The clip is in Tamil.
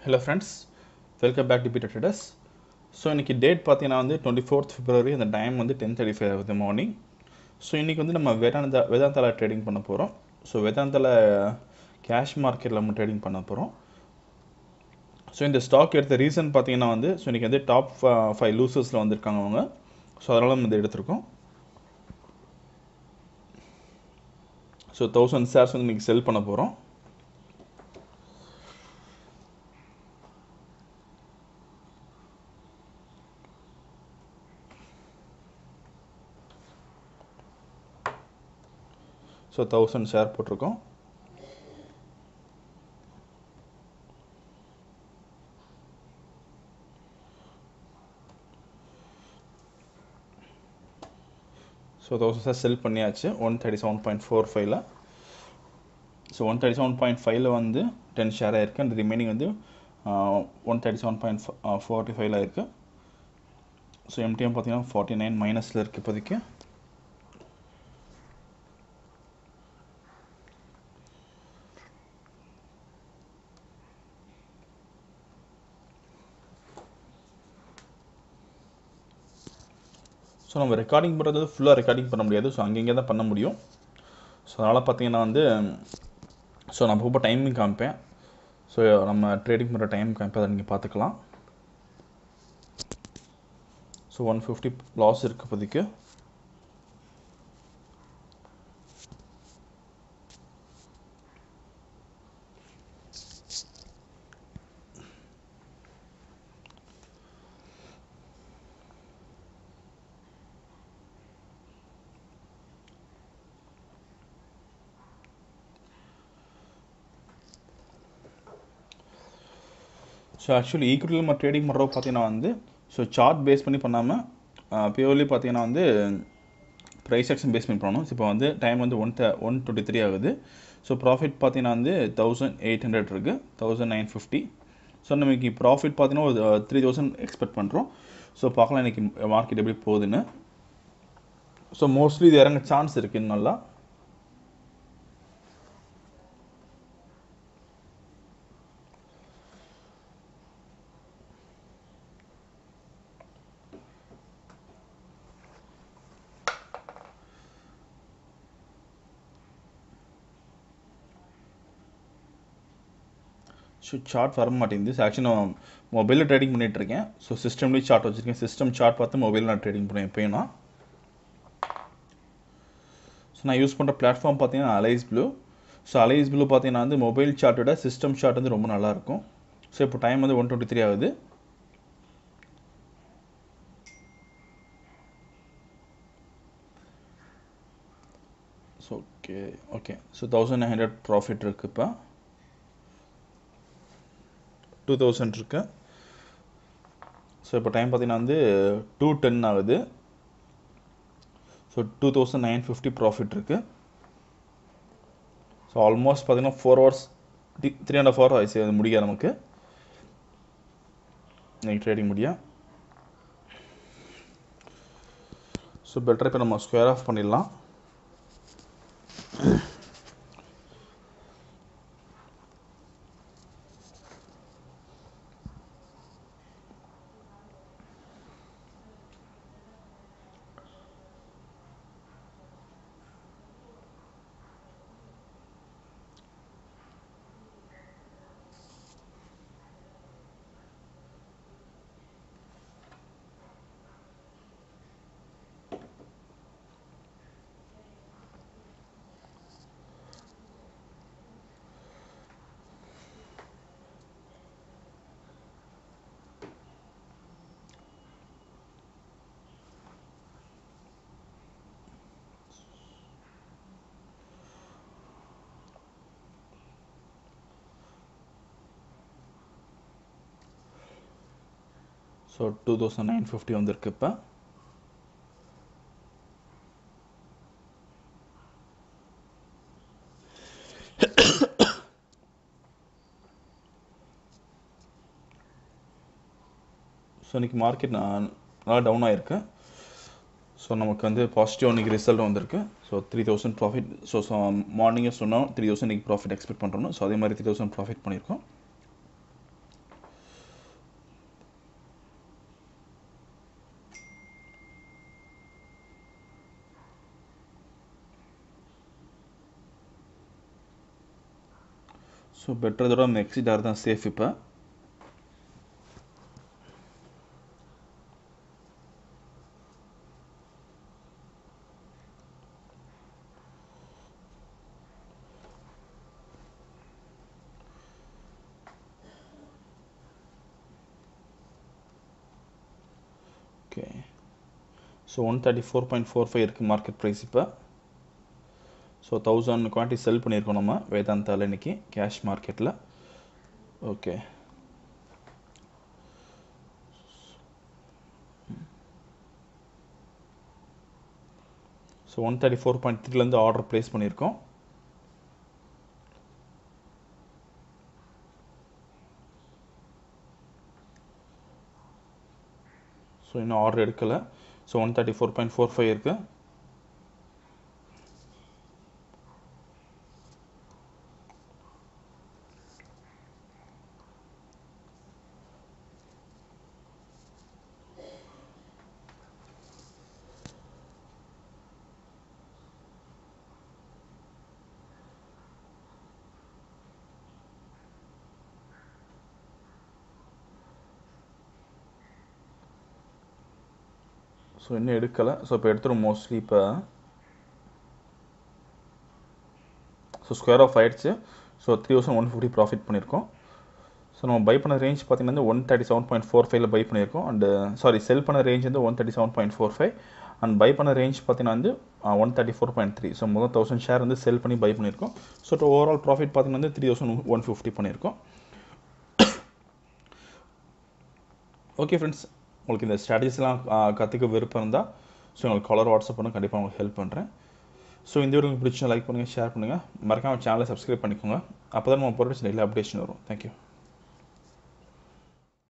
hello friends welcome back to Peter traders so இன்றைக்கி டேட் பார்த்தீங்கன்னா வந்து டுவெண்ட்டி ஃபோர்த் பிப்ரவரி அந்த டைம் வந்து டென் தேர்ட்டி ஃபைவ் ஆகுது மார்னிங் ஸோ இன்றைக்கி வந்து நம்ம வேதாந்தா வேதாந்தாவில் ட்ரேடிங் பண்ண போகிறோம் ஸோ வேதாந்தாவில் கேஷ் மார்க்கெட்டில் நம்ம ட்ரேடிங் பண்ண போகிறோம் ஸோ இந்த ஸ்டாக் எடுத்த ரீசன் பார்த்தீங்கன்னா வந்து ஸோ இன்றைக்கி வந்து டாப் ஃபைவ் லூசர்ஸில் வந்திருக்காங்க அவங்க ஸோ அதனால் நம்ம இதை எடுத்திருக்கோம் ஸோ தௌசண்ட் ஷேர்ஸ் வந்து இன்றைக்கி செல் பண்ண போகிறோம் ஸோ தௌசண்ட் ஷேர் போட்டிருக்கோம் ஸோ தௌசண்ட் ஷேர் செல் பண்ணியாச்சு one thirty seven point four ஃபைவ்ல so one thirty seven point ஃபைவ்ல வந்து டென் ஷேர் ஆயிருக்கு அண்ட் ரிமைனிங் வந்து one thirty seven point forty ஃபைவ்ல இருக்குது ஸோ எம்டிஎம் பார்த்தீங்கன்னா ஃபார்ட்டி நைன் மைனஸில் இருக்குது இப்போதைக்கு ஸோ நம்ம ரெக்கார்டிங் பண்ணுறது ஃபுல்லாக ரெக்கார்டிங் பண்ண முடியாது ஸோ அங்கங்கே தான் பண்ண முடியும் ஸோ அதனால் பார்த்தீங்கன்னா வந்து ஸோ நான் ரொம்ப டைமிங் காமிப்பேன் ஸோ நம்ம ட்ரேடிங் பண்ணுற டைம் காமிப்பேன் அதை நீங்கள் பார்த்துக்கலாம் ஸோ ஒன் ஃபிஃப்டி லாஸ் இருக்குது இப்போதைக்கு ஸோ ஆக்சுவலி ஈக்குவிட்டியில் நம்ம ட்ரேடிங் பண்ணுறோம் பார்த்தீங்கன்னா வந்து ஸோ சார்ட் பேஸ் பண்ணி பண்ணாமல் பியூர்லி பார்த்தீங்கன்னா வந்து ப்ரைஸ் ஆக்ஷன் பேஸ் பண்ணி பண்ணணும் இப்போ வந்து டைம் வந்து one the one twenty three ஆகுது ஸோ ப்ராஃபிட் பார்த்தீங்கன்னா வந்து தௌசண்ட் எயிட் ஹண்ட்ரட் இருக்குது தௌசண்ட் நைன் ஃபிஃப்டி ஸோ நமக்கு ப்ராஃபிட் பார்த்தீங்கன்னா ஒரு த்ரீ தௌசண்ட் எக்ஸ்பெக்ட் பண்ணுறோம் ஸோ பார்க்கலாம் இன்றைக்கி மார்க்கெட் எப்படி போகுதுன்னு ஸோ மோஸ்ட்லி இது இறங்க சான்ஸ் இருக்குது நல்லா ஸோ சார்ட் வர மாட்டேங்குது ஆக்சுவலி நான் மொபைலில் ட்ரேடிங் பண்ணிகிட்ருக்கேன் ஸோ சிஸ்டம்லேயும் சார்ட் வச்சுருக்கேன் சிஸ்டம் சார்ட் பார்த்து மொபைலில் நான் ட்ரேடிங் பண்ணுவேன் எப்பயும் நான் ஸோ நான் யூஸ் பண்ணுற பிளாட்ஃபார்ம் பார்த்தீங்கன்னா Alice Blue so Alice Blue பார்த்தீங்கன்னா வந்து மொபைல் சார்ட்டோட சிஸ்டம் சார்ட் வந்து ரொம்ப நல்லாயிருக்கும் ஸோ இப்போ டைம் வந்து ஒன் டுவெண்ட்டி த்ரீ ஆகுது so okay okay so thousand nine hundred profit இருக்குது இப்போ டூ தௌசண்ட் இருக்கு ஸோ இப்போ டைம் பார்த்தீங்கன்னா வந்து டூ டென் ஆகுது so two thousand nine fifty profit இருக்குது ஸோ ஆல்மோஸ்ட் பார்த்தீங்கன்னா four hours three three and hour ஆயிடுச்சு அது முடிய நமக்கு இன்னைக்கு ட்ரேடிங் முடியும் ஸோ பெட்டர் இப்போ நம்ம ஸ்கொயர் ஆஃப் பண்ணிடலாம் so two thousand nine fifty வந்திருக்கு இப்போ ஸோ இன்றைக்கி மார்க்கெட் நல்லா டவுன் ஆகிருக்கு ஸோ நமக்கு வந்து பாசிட்டிவ் இன்றைக்கி ரிசல்ட் வந்திருக்கு so three thousand profit so so மார்னிங்கே சொன்னோம் த்ரீ தௌசண்ட் இன்றைக்கி ப்ராஃபிட் எக்ஸ்பெக்ட் பண்ணுறோம் ஸோ அதே மாதிரி த்ரீ தௌசண்ட் ப்ராஃபிட் பண்ணியிருக்கோம் ஸோ பெட்டரதோட நம்ம எக்ஸிட் ஆகிறது தான் சேஃப் இப்போ okay so one thirty four point four five இருக்குது மார்க்கெட் ப்ரைஸ் இப்போ ஸோ தௌசண்ட் குவான்டிட்டி செல் பண்ணியிருக்கோம் நம்ம வேதாந்தாவில் இன்னைக்கு கேஷ் மார்க்கெட்டில் okay so one thirty four point த்ரீலேருந்து ஆர்டர் ப்ளேஸ் பண்ணியிருக்கோம் ஸோ இன்னும் ஆர்டர் எடுக்கலை so one thirty four point four five இருக்குது ஸோ இன்னும் எடுக்கலை ஸோ இப்போ எடுத்துரும் மோஸ்ட்லி இப்போ ஸோ ஸ்கொயர் ஆஃப் ஆயிடுச்சு so three thousand one fifty profit பண்ணியிருக்கோம் ஸோ நம்ம பை பண்ண ரேஞ்ச் பார்த்தீங்கன்னா வந்து one thirty seven point four ஃபைவ்ல பை பண்ணியிருக்கோம் அண்டு சாரி செல் பண்ண ரேஞ்ச் வந்து one thirty seven point four five and buy பண்ண ரேஞ்ச் பார்த்தீங்கன்னா வந்து one thirty four point three so முதல் தௌசண்ட் ஷேர் வந்து செல் பண்ணி பை பண்ணியிருக்கோம் ஸோ ஓவரால் ப்ராஃபிட் பார்த்தீங்கன்னா வந்து த்ரீ தௌசண்ட் ஒன் ஃபிஃப்டி பண்ணியிருக்கோம் ஓகே ஃப்ரெண்ட்ஸ் உங்களுக்கு இந்த ஸ்ட்ராட்டஜிஸ்லாம் கற்றுக்க விருப்பம் இருந்தால் ஸோ உங்களுக்கு கலர் வாட்ஸ்அப் பண்ண கண்டிப்பாக உங்களுக்கு ஹெல்ப் பண்ணுறேன் ஸோ இந்த வீடியோ உங்களுக்கு பிடிச்சா லைக் பண்ணுங்கள் ஷேர் பண்ணுங்கள் மறக்காமல் சேனலை சப்ஸ்கிரைப் பண்ணிக்கோங்க அப்போ தான் நம்ம போகிற டெய்லி அப்டேஷன் வரும் தேங்க்யூ